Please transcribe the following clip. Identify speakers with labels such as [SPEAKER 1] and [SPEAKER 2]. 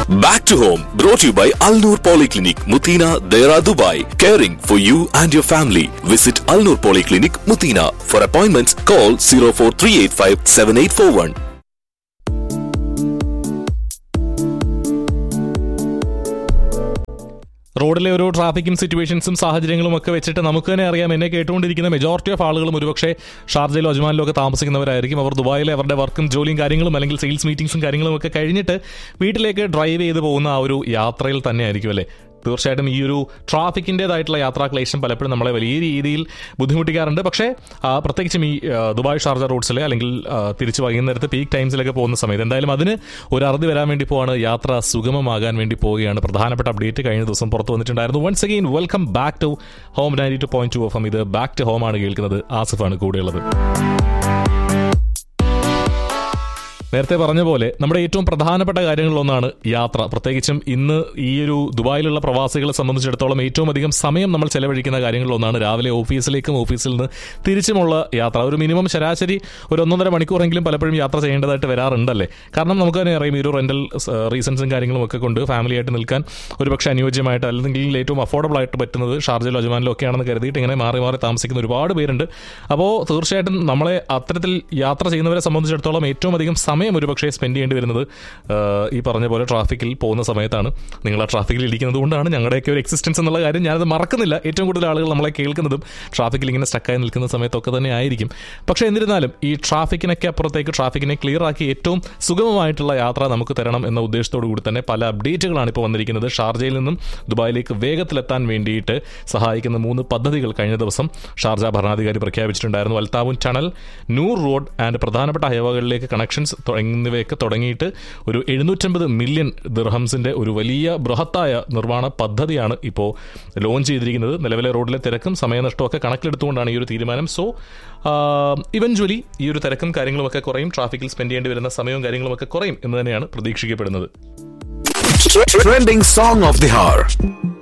[SPEAKER 1] Back to home, brought to you by Al Noor Polyclinic, Mutina, Dera, Dubai. Caring for you and your family. Visit Al Noor Polyclinic, Mutina. For appointments, call 04385 7841.
[SPEAKER 2] റോഡിലെ ഓരോ ട്രാഫിക്കും സിറ്റുവേഷൻസും സാഹചര്യങ്ങളും ഒക്കെ വെച്ചിട്ട് നമുക്ക് തന്നെ അറിയാം എന്നെ കേട്ടുകൊണ്ടിരിക്കുന്ന മെജോറിറ്റി ഓഫ് ആളുകളും ഒരുപക്ഷെ ഷാർജയിലോ അജ്മാനിലോ ഒക്കെ താമസിക്കുന്നവരായിരിക്കും അവർ ദുബായിലെ അവരുടെ വർക്കും ജോലിയും കാര്യങ്ങളും അല്ലെങ്കിൽ സെയിൽസ് മീറ്റിംഗ്സും കാര്യങ്ങളും ഒക്കെ കഴിഞ്ഞിട്ട് വീട്ടിലേക്ക് ഡ്രൈവ് ചെയ്ത് പോകുന്ന ആ ഒരു യാത്രയിൽ തന്നെ ആയിരിക്കും അല്ലേ തീർച്ചയായിട്ടും ഈ ഒരു ട്രാഫിക്കിൻ്റെതായിട്ടുള്ള യാത്രാക്ലേശം പലപ്പോഴും നമ്മളെ വലിയ രീതിയിൽ ബുദ്ധിമുട്ടിക്കാറുണ്ട് പക്ഷേ ആ, പ്രത്യേകിച്ചും ഈ ആ, ദുബായ് ഷാർജ റോഡ്സിലെ അല്ലെങ്കിൽ ആ, തിരിച്ച് വൈകുന്നേരത്ത് പീക്ക് ടൈംസിലൊക്കെ പോകുന്ന സമയത്ത് എന്തായാലും അതിന് ഒരു അറുതി വരാൻ വേണ്ടി പോവാണ് യാത്ര സുഗമമാകാൻ വേണ്ടി പോവുകയാണ് പ്രധാനപ്പെട്ട അപ്ഡേറ്റ് കഴിഞ്ഞ ദിവസം പുറത്തു വന്നിട്ടുണ്ടായിരുന്നു once again welcome back to home ninety two point two F M ഇത് ബാക്ക് ടു ഹോം ആണ് കേൾക്കുന്നത് ആസിഫാണ് കൂടെയുള്ളത് നേരത്തെ പറഞ്ഞ പോലെ നമ്മുടെ ഏറ്റവും പ്രധാനപ്പെട്ട കാര്യങ്ങളിലൊന്നാണ് യാത്ര പ്രത്യേകിച്ചും ഇന്ന് ഈ ഒരു ദുബായിലുള്ള പ്രവാസികളെ സംബന്ധിച്ചിടത്തോളം ഏറ്റവും അധികം സമയം നമ്മൾ ചെലവഴിക്കുന്ന കാര്യങ്ങളിലൊന്നാണ് രാവിലെ ഓഫീസിലേക്കും ഓഫീസിൽ നിന്ന് തിരിച്ചുമുള്ള യാത്ര ഒരു മിനിമം ശരാശരി ഒരു ഒന്നൊന്നര മണിക്കൂറെങ്കിലും പലപ്പോഴും യാത്ര ചെയ്യേണ്ടതായിട്ട് വരാറുണ്ടല്ലേ കാരണം നമുക്ക് തന്നെ അറിയാം ഈ ഒരു റെന്റൽ റീസൺസും കാര്യങ്ങളും ഒക്കെ കൊണ്ട് ഫാമിലി ആയിട്ട് നിൽക്കാൻ ഒരുപക്ഷെ അനുയോജ്യമായിട്ട് അല്ലെങ്കിൽ ഏറ്റവും അഫോർഡബിൾ ആയിട്ട് പറ്റുന്നത് ഷാർജയിലോ അജ്മാനിലോ ഒക്കെയാണെന്ന് കരുതിയിട്ട് ഇങ്ങനെ മാറി മാറി താമസിക്കുന്ന ഒരുപാട് പേരുണ്ട് അപ്പോൾ തീർച്ചയായിട്ടും നമ്മളെ അത്തരത്തിൽ യാത്ര ചെയ്യുന്നവരെ സംബന്ധിച്ചിടത്തോളം ഏറ്റവും അധികം സമയം ഒരുപക്ഷെ സ്പെൻഡ് ചെയ്യേണ്ടി വരുന്നത് ആ, ഈ പറഞ്ഞ പോലെ ട്രാഫിക്കിൽ പോകുന്ന സമയത്താണ് നിങ്ങൾ ആ ട്രാഫിക്കിൽ ഇരിക്കുന്നത് കൊണ്ടാണ് ഞങ്ങളുടെയൊക്കെ ഒരു എക്സിസ്റ്റൻസ് എന്നുള്ള കാര്യം ഞാനത് മറക്കുന്നില്ല ഏറ്റവും കൂടുതൽ ആളുകൾ നമ്മളെ കേൾക്കുന്നതും ട്രാഫിക്കിൽ ഇങ്ങനെ സ്റ്റക്കായി നിൽക്കുന്ന സമയത്തൊക്കെ തന്നെ ആയിരിക്കും പക്ഷേ എന്നിരുന്നാലും ഈ ട്രാഫിക്കിനൊക്കെ അപ്പുറത്തേക്ക് ട്രാഫിക്കിനെ ക്ലിയർ ആക്കി ഏറ്റവും സുഗമമായിട്ടുള്ള യാത്ര നമുക്ക് തരണം എന്ന ഉദ്ദേശത്തോടു കൂടി തന്നെ പല അപ്ഡേറ്റുകളാണ് ഇപ്പോൾ വന്നിരിക്കുന്നത് ഷാർജയിൽ നിന്നും ദുബായിലേക്ക് വേഗത്തിലെത്താൻ വേണ്ടിയിട്ട് സഹായിക്കുന്ന മൂന്ന് പദ്ധതികൾ കഴിഞ്ഞ ദിവസം ഷാർജ ഭരണാധികാരി പ്രഖ്യാപിച്ചിട്ടുണ്ടായിരുന്നു Al Taawun tunnel Noor road and പ്രധാനപ്പെട്ട ഹൈവകളിലേക്ക് കണക്ഷൻസ് എന്നിവയൊക്കെ തുടങ്ങിയിട്ട് ഒരു എഴുന്നൂറ്റമ്പത് മില്യൺ ദിർഹംസിന്റെ ഒരു വലിയ ബൃഹത്തായ നിർമ്മാണ പദ്ധതിയാണ് ഇപ്പോൾ ലോഞ്ച് ചെയ്തിരിക്കുന്നത് നിലവിലെ റോഡിലെ തിരക്കും സമയനഷ്ടവും ഒക്കെ കണക്കിലെടുത്തുകൊണ്ടാണ് ഈ ഒരു തീരുമാനം സോ ഇവഞ്ച്വലി ഈ ഒരു തിരക്കും കാര്യങ്ങളുമൊക്കെ കുറയും ട്രാഫിക്കിൽ സ്പെൻഡ് ചെയ്യേണ്ടി വരുന്ന സമയവും കാര്യങ്ങളുമൊക്കെ കുറയും എന്ന് തന്നെയാണ് പ്രതീക്ഷിക്കപ്പെടുന്നത്
[SPEAKER 1] Trending song of the hour.